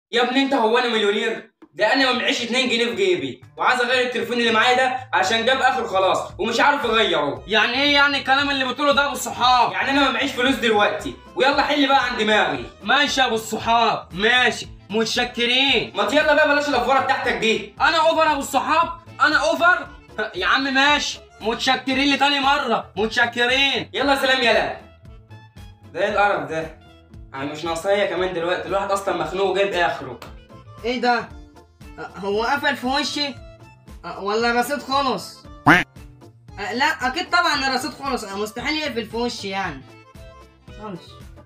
يا ابني انت هو انا مليونير ده انا ما معيش 2 جنيه في جيبي وعايز اغير التليفون اللي معايا ده عشان جاب اخر خلاص ومش عارف اغيره يعني ايه يعني الكلام اللي بتقوله ده ابو الصحاب يعني انا ما معيش فلوس دلوقتي ويلا حل بقى عن دماغي ماشي يا ابو الصحاب ماشي متشكرين ما يلا بقى بلاش الافوره بتاعتك دي انا اوفر يا ابو الصحاب انا اوفر يا عم ماشي متشكرين لتاني مره متشكرين يلا سلام يلا ده ايه القرف ده يعني مش ناقصايا كمان دلوقتي الواحد اصلا مخنوق وجايب اخره ايه ده هو قفل في وشي ولا الرصيد خلص لا اكيد طبعا الرصيد خلص مستحيل يقفل في وشي يعني خلص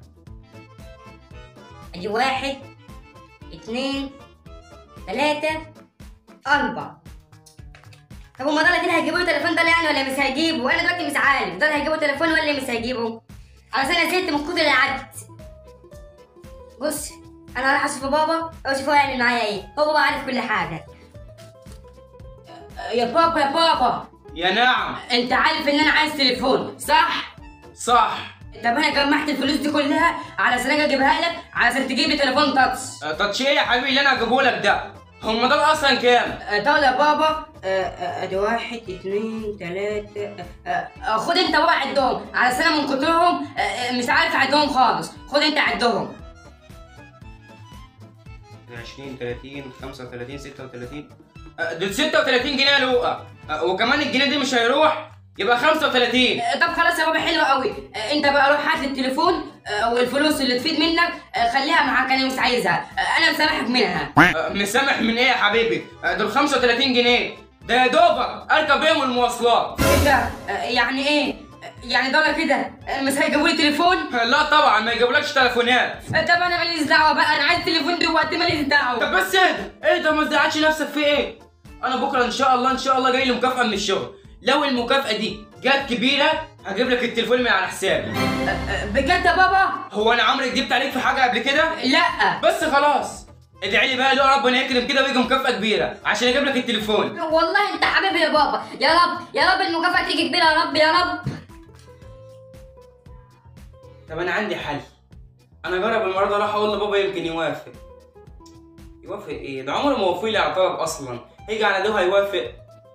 ادي واحد اتنين تلاتة أربعة طب هما دول كده هيجيبوا له تليفون ده يعني ولا مش هيجيبوا؟ أنا دلوقتي مش عارف دول هيجيبوا تليفون ولا مش هيجيبوا؟ علشان أنا زهقت من كتر العد بص أنا هروح أشوف بابا وأشوف هو يعمل معايا إيه، هو بابا عارف كل حاجة يا بابا يا بابا يا نعم أنت عارف إن أنا عايز تليفون صح؟ صح طب أنا جمعت الفلوس دي كلها علشان أجي أجيبها لك علشان تجيب لي تليفون تاتش أه، تاتش ايه يا حبيبي اللي انا هجيبه لك ده هم دول اصلا كام دولة بابا ادي واحد اتنين تلاتة آه، آه، خد انت بابا عدهم على سنة من كترهم آه، آه، مش عارف اعدهم خالص خد انت عدهم 20 30 35 36 أه، دول 36 جنيه يا لؤى أه، وكمان الجنيه دي مش هيروح يبقى 35 آه، طب خلاص يا بابا حلو قوي آه، انت بقى روح هات لي التليفون آه، والفلوس اللي تفيد منك آه، خليها معاك انا مش عايزها آه، انا مسامحك منها أه، مسامح من ايه يا حبيبي أه، دول 35 جنيه ده يا دوبك اركب بيهم المواصلات ايه ده آه، يعني ايه آه، يعني دولة كده آه، مش هيجيبوا لي تليفون أه، لا طبعا ما يجيبولكش تليفونات آه، طب انا ماليش دعوه بقى انا عايز تليفون دلوقتي ماليش دعوه طب بس اهدى اهدى ما تزعلش نفسك في ايه انا بكره ان شاء الله ان شاء الله جاي لي مكافاه من الشغل لو المكافاه دي جت كبيره هجيب لك التليفون من على حسابي آه، آه، بجد يا بابا هو انا عمري كدبت عليك في حاجه قبل كده لا بس خلاص ادعي لي بقى لو ربنا يكرم كده ويجي مكافاه كبيره عشان اجيب لك التليفون والله انت حبيبي يا بابا يا رب يا رب المكافأة تيجي كبيرة يا رب يا رب طب انا عندي حل انا اجرب المره دي اروح اقول لبابا يمكن يوافق يوافق ايه ده عمره ما وفي لي اعتراض اصلا هيجي على ده هيوافق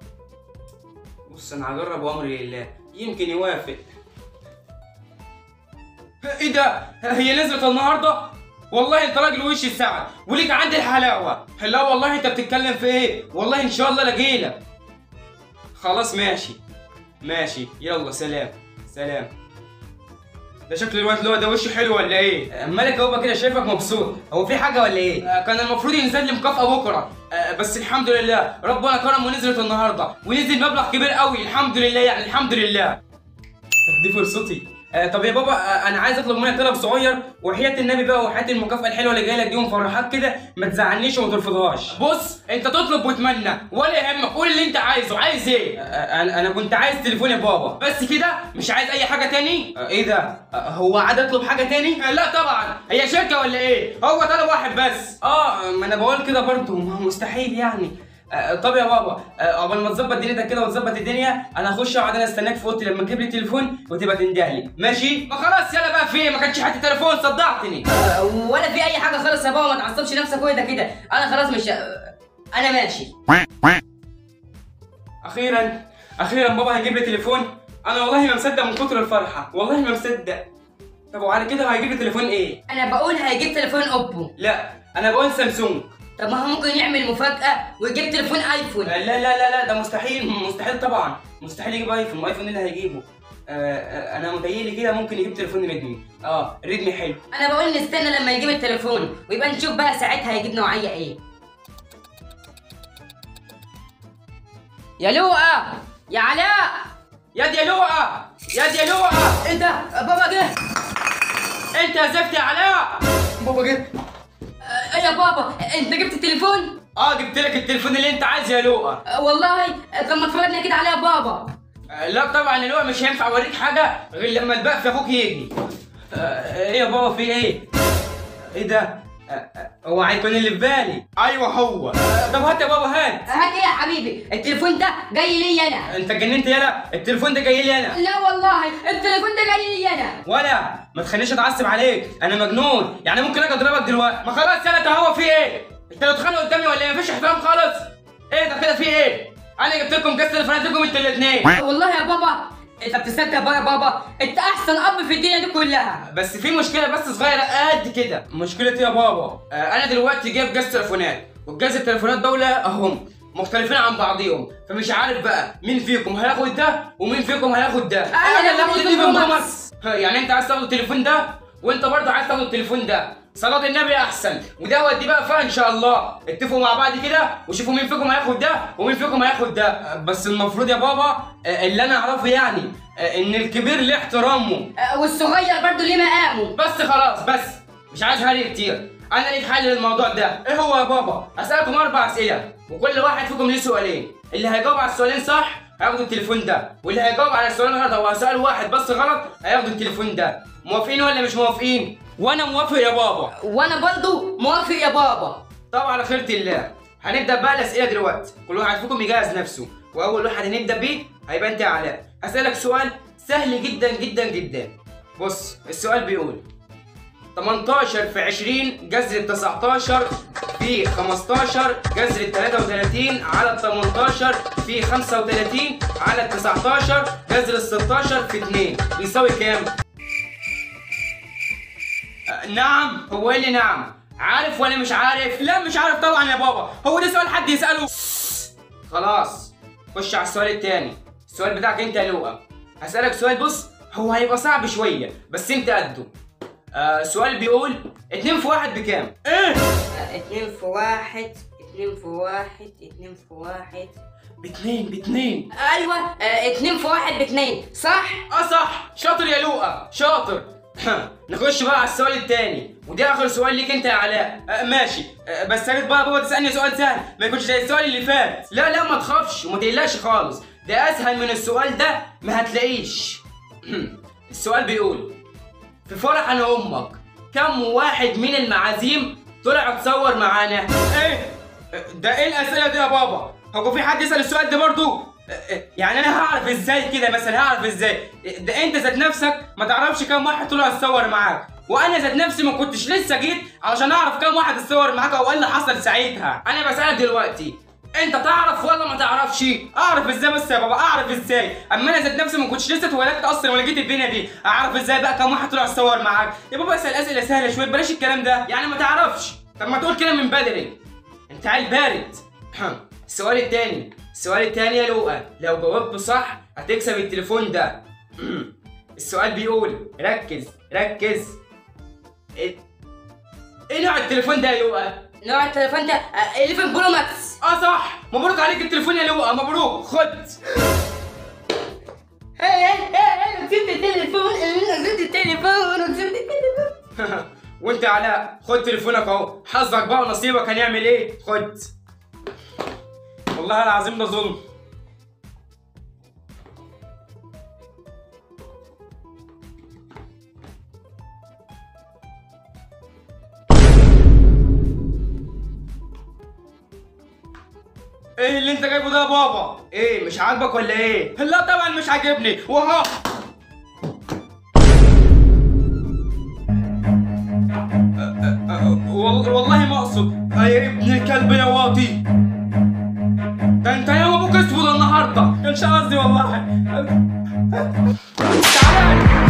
بص انا هجرب وامري لله يمكن يوافق ايه ده هي نزلت النهارده والله انت راجل وش السعد وليك عندي الحلاوه لا والله انت بتتكلم في ايه والله ان شاء الله لاجيلك خلاص ماشي ماشي يلا سلام سلام ده شكل الواد اللي هو ده وشه حلو ولا ايه؟ مالك هو كده شايفك مبسوط، هو في حاجة ولا ايه؟ آه، كان المفروض ينزل لي مكافأة بكرة، آه، بس الحمد لله ربنا كرم ونزلت النهاردة، ونزل مبلغ كبير قوي الحمد لله يعني الحمد لله. طب دي فرصتي. آه، طب يا بابا آه، انا عايز اطلب منك طلب صغير وحياة النبي بقى وحياة المكافأة الحلوة اللي جايه لك دي ومفرحاك كده ما تزعلنيش وما ترفضهاش. بص انت تطلب وتمنى ولا يهمك قول اللي انت عايزه، عايز ايه؟ آه، انا انا كنت عايز تليفون يا بابا، بس كده مش عايز اي حاجة تاني؟ آه، ايه ده؟ آه، هو عاد اطلب حاجة تاني؟ آه، لا طبعا هي شركة ولا ايه؟ هو طلب واحد بس. اه ما انا بقول كده برضه ما هو مستحيل يعني. آه، طب يا بابا آه، قبل ما تظبط دنيتك كده وتظبط الدنيا انا هخش اقعد انا استناك في اوضتي لما تجيب لي تليفون وتبقى تندهلي ماشي ما خلاص يلا بقى في إيه؟ ما كانش حتى تليفون صدعتني آه، ولا في اي حاجة خالص يا بابا ما تعصبش نفسك كده كده انا خلاص مش انا ماشي اخيرا اخيرا بابا هيجيب لي تليفون انا والله ما مصدق من كتر الفرحه والله ما مصدق طب وعلى كده هيجيب لي تليفون ايه انا بقول هيجيب تليفون اوبو لا انا بقول سامسونج طب ما هو ممكن يعمل مفاجأة ويجيب تليفون ايفون لا لا لا لا ده مستحيل مستحيل طبعا مستحيل يجيب ايفون ايفون اللي هيجيبه آه آه، انا متهيألي كده ممكن يجيب تليفون ريدمي اه ريدمي حلو انا بقول نستنى لما يجيب التليفون ويبقى نشوف بقى ساعتها هيجيب نوعية ايه يا لؤى يا علاء ياد يا لؤى ياد يا لؤى ايه ده بابا جه انت يا زفت يا علاء بابا جه آه، ايه يا بابا انت جبت التليفون اه جبت لك التليفون اللي انت عايزه يا لؤى آه، والله آه، طب ما اتفرجنا كده عليها بابا آه، لا طبعا يا لؤى مش هينفع اوريك حاجه غير لما البقى في اخوك يجي آه، ايه يا بابا في ايه ايه ده أه، أه، هو هيكون اللي في بالي ايوه هو أه، طب هات يا بابا هات هات ايه يا حبيبي التليفون ده جاي لي انا انت اتجننت يالا التليفون ده جاي لي انا لا والله التليفون ده جاي لي انا ولا ما تخلينيش اتعصب عليك انا مجنون يعني ممكن اجي اضربك دلوقتي ما خلاص يالا تهوى في ايه انت لو اتخانقوا قدامي ولا ايه مفيش احترام خالص ايه ده كده في ايه انا جبت لكم كاس تليفونات لكم انتوا الاثنين والله يا بابا انت بتصدق بقى يا بابا انت احسن اب في الدنيا دي كلها بس في مشكله بس صغيره قد كده مشكله ايه يا بابا آه انا دلوقتي جايب جهاز تليفونات والجهاز التليفونات دول اهم مختلفين عن بعضهم فمش عارف بقى مين فيكم هياخد ده ومين فيكم هياخد ده أنا اللي هاخد اللي البرو من ماكس. ها، يعني انت عايز تاخد التليفون ده وانت برضه عايز تاخد التليفون ده صلاة النبي احسن وده ودي بقى فيها ان شاء الله اتفقوا مع بعض كده وشوفوا مين فيكم هياخد ده ومين فيكم هياخد ده آه، بس المفروض يا بابا آه، اللي انا اعرفه يعني آه، ان الكبير ليه احترامه اه، والصغير برضو ليه مقامه بس خلاص بس مش عايز هري كتير انا لقيت حل للموضوع ده ايه هو يا بابا اسالكم اربع اسئله وكل واحد فيكم ليه سؤالين اللي هيجاوب على السؤالين صح هياخدوا التليفون ده واللي هيجاوب على السؤال غلط او سؤال واحد بس غلط هياخدوا التليفون ده موافقين ولا مش موافقين وانا موافق يا بابا وانا برضو موافق يا بابا طبعا على خيرة الله هنبدا بقى الاسئله دلوقتي كل واحد فيكم يجهز نفسه واول واحد هنبدا بيه هيبقى انت يا علاء اسالك سؤال سهل جدا جدا جدا بص السؤال بيقول 18 في 20 جذر ال 19 في 15 جذر ال 33 على ال 18 في 35 على ال 19 جذر ال 16 في 2 بيساوي كام؟ آه، نعم هو ايه اللي نعم عارف ولا مش عارف لا مش عارف طبعا يا بابا هو ده سؤال حد يساله خلاص خش على السؤال التاني السؤال بتاعك انت يا لؤى هسألك سؤال بص هو هيبقى صعب شوية بس انت قده آه سؤال بيقول اتنين في واحد بكام؟ ايه؟ اه، اتنين في واحد اتنين في واحد اتنين في واحد باتنين باتنين ايوه اه، اتنين في واحد باتنين صح اه صح شاطر يا لؤى شاطر نخش بقى على السؤال التاني وده اخر سؤال ليك انت يا علاء آه ماشي آه بس يا ريت بقى بابا تسالني سؤال سهل ما يكونش زي السؤال اللي فات لا لا ما تخافش وما تقلقش خالص ده اسهل من السؤال ده ما هتلاقيش السؤال بيقول في فرح انا وامك كم واحد من المعازيم طلع تصور معانا ايه ده ايه الاسئله دي يا بابا هو في حد يسال السؤال ده برضو يعني انا هعرف ازاي كده مثلا هعرف ازاي ده انت ذات نفسك ما تعرفش كم واحد طلع يتصور معاك وانا ذات نفسي ما كنتش لسه جيت علشان اعرف كم واحد اتصور معاك او ايه اللي حصل ساعتها انا بسالك دلوقتي انت تعرف ولا ما تعرفش اعرف ازاي بس يا بابا اعرف ازاي اما انا ذات نفسي ما كنتش لسه اتولدت اصلا ولا جيت الدنيا دي اعرف ازاي بقى كم واحد طلع يتصور معاك يا بابا اسال اسئله سهله شويه بلاش الكلام ده يعني ما تعرفش طب ما تقول كده من بدري انت عيل بارد السؤال التاني السؤال التاني يا لؤى لو جاوبت صح هتكسب التليفون ده السؤال بيقول ركز ركز ايه إيه نوع التليفون ده يا لؤى نوع التليفون ده اه، 11 برو ماكس اه صح مبروك عليك التليفون يا لؤى مبروك خد ايه ايه ايه كسبت التليفون كسبت التليفون كسبت التليفون وانت يا علاء خد تليفونك اهو حظك بقى ونصيبك هنعمل ايه خد والله العظيم ده ظلم ايه اللي انت جايبه ده يا بابا؟ ايه مش عاجبك ولا ايه؟ لا طبعا مش عاجبني وها وال- والله ما اقصد يا ابن الكلب يا واطي ده انت يوم ابوك اسود النهارده مش قصدي والله تعال